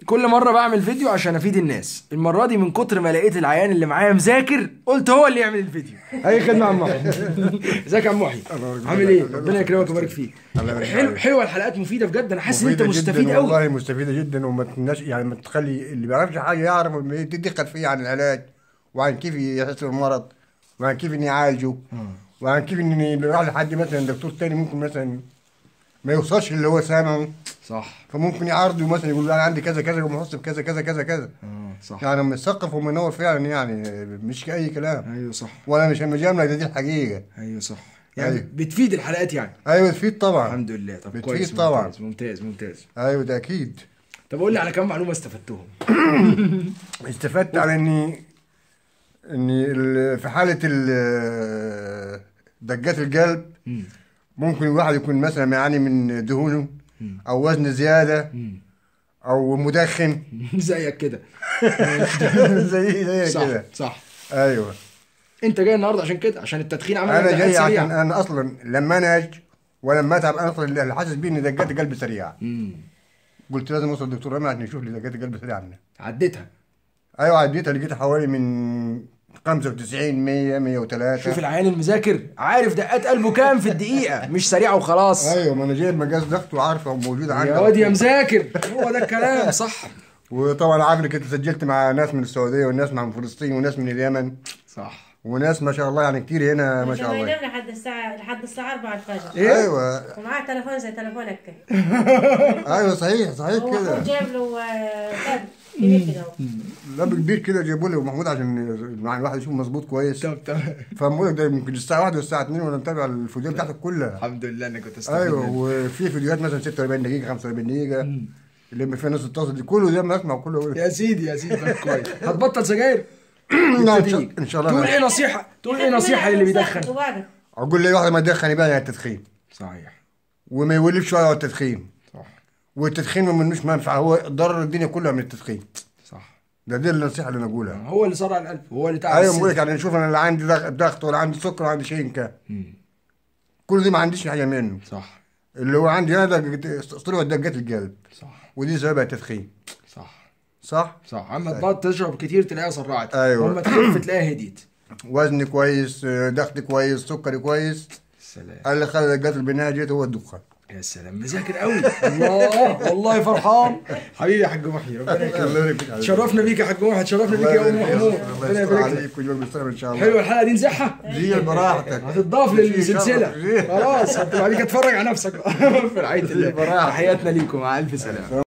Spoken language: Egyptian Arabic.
كل مره بعمل فيديو عشان افيد الناس المره دي من كتر ما لقيت العيان اللي معايا مذاكر قلت هو اللي يعمل الفيديو اي خدمه يا عم محي ازيك يا عم محي عامل ايه ربنا يكرمك ويبارك فيك الله يبارك حلو عليك. حلوه الحلقات مفيده بجد انا حاسس ان انت مفيدة مستفيد جدا قوي والله مستفيدة جدا وما تناش يعني ما تخلي اللي بيعرفش حاجة يعرف تدخل فيه عن العلاج وعن كيف يحس بالمرض وعن كيف انه يعالجه وعن كيف انه يروح لحد مثلا دكتور تاني ممكن مثلا ما يوصلش اللي هو سامعه صح فممكن يعرضه مثلا يقول له انا عندي كذا كذا ومحس بكذا كذا كذا كذا اه صح يعني مثقف ومنور فعلا يعني مش اي كلام ايوه صح ولا مش مجامله ده دي الحقيقه ايوه صح يعني أيوة. بتفيد الحلقات يعني ايوه تفيد طبعا الحمد لله طب بتفيد كويس طبعا. ممتاز ممتاز ممتاز ايوه ده اكيد طب قول لي على كام معلومه استفدتهم استفدت على اني اني ال- في حاله ال- دقات القلب ممكن الواحد يكون مثلا يعاني من دهونه او وزن زياده او مدخن زيك كده زي زي صح كده صح ايوه انت جاي النهارده عشان كده عشان التدخين عمل انا لك جاي دقات عشان سريعه انا اصلا لما انهج ولما اتعب انا اصلا اللي حاسس بيه ان دقات قلبي سريعه مم. قلت لازم اوصل للدكتور رامي عشان يشوف لي دقات قلبي سريعه عنها عديتها ايوه عديتها لقيتها حوالي من 95 100 103 شوف العيان المذاكر عارف دقات قلبه كام في الدقيقه مش سريعه وخلاص ايوه ما انا جايب مقاس ضغط وعارفه موجود عندي يا واد يا مذاكر هو ده الكلام صح وطبعا عارف انك انت سجلت مع ناس من السعوديه وناس من فلسطين وناس من اليمن صح وناس ما شاء الله يعني كتير هنا ما شاء ما الله ينام لحد الساعة لحد الساعة 4 الفجر إيه؟ ايوه ومعاه تليفون زي تليفونك كده ايوه صحيح صحيح هو كده أخوه جايب له آه، لاب كبير كده هو. لاب كبير كده جابوا لي محمود عشان مع الواحد يشوف مظبوط كويس طب تمام فبقول لك ده يمكن الساعه 1 والساعه 2 وانا متابع الفيديوهات بتاعتك كلها الحمد لله انك كنت استفيد ايوه منه. وفي فيديوهات مثلا 46 دقيقه 45 دقيقه اللي فيها ناس تتصل دي كله ده ما اسمع كله يا سيدي يا سيدي طب كويس هتبطل سجاير نعم، إن تدريج. شاء- ان شاء الله تقول أنا- ايه نصيحه تقول ايه نصيحه للي بيدخن وبعدك اقول لي واحد ما يدخن يبقى على التدخين صحيح وما يولفش على التدخين صح والتدخين ما منوش منفعه هو ضرر الدنيا كلها من التدخين صح ده دي النصيحه اللي انا اقولها هو اللي صرع القلب هو اللي تعب ايوه بقول لك السن. يعني نشوف انا اللي عندي ضغط- ضغط ولا عندي سكر ولا عندي شيء كان مم. كل دي ما عنديش حاجه منه صح اللي هو عندي انا دق- اسطوره دقات القلب صح ودي سببها التدخين صح صح صح اما تبطل تشرب كتير تلاقيها سرعت أيوة. اما تخف تلاقيها هديت وزني كويس ضغطي كويس سكري كويس سلام اللي خلى دقات البناء جت هو الدخان يا سلام مذاكر قوي الله والله فرحان حبيبي يا حاج محي ربنا الله يكرمك يبارك فيك حبيبي. شرفنا بيك يا حاج محي تشرفنا بيك يا ام الله محمود يستر ربنا يبارك لك عليك ويجيب بالسلامه ان شاء الله حلوه الحلقه دي نزعها زي براحتك هتضاف للسلسله شرف. خلاص هتبقى عليك اتفرج على نفسك في رعايه الله براحة. تحياتنا ليكم مع الف سلامه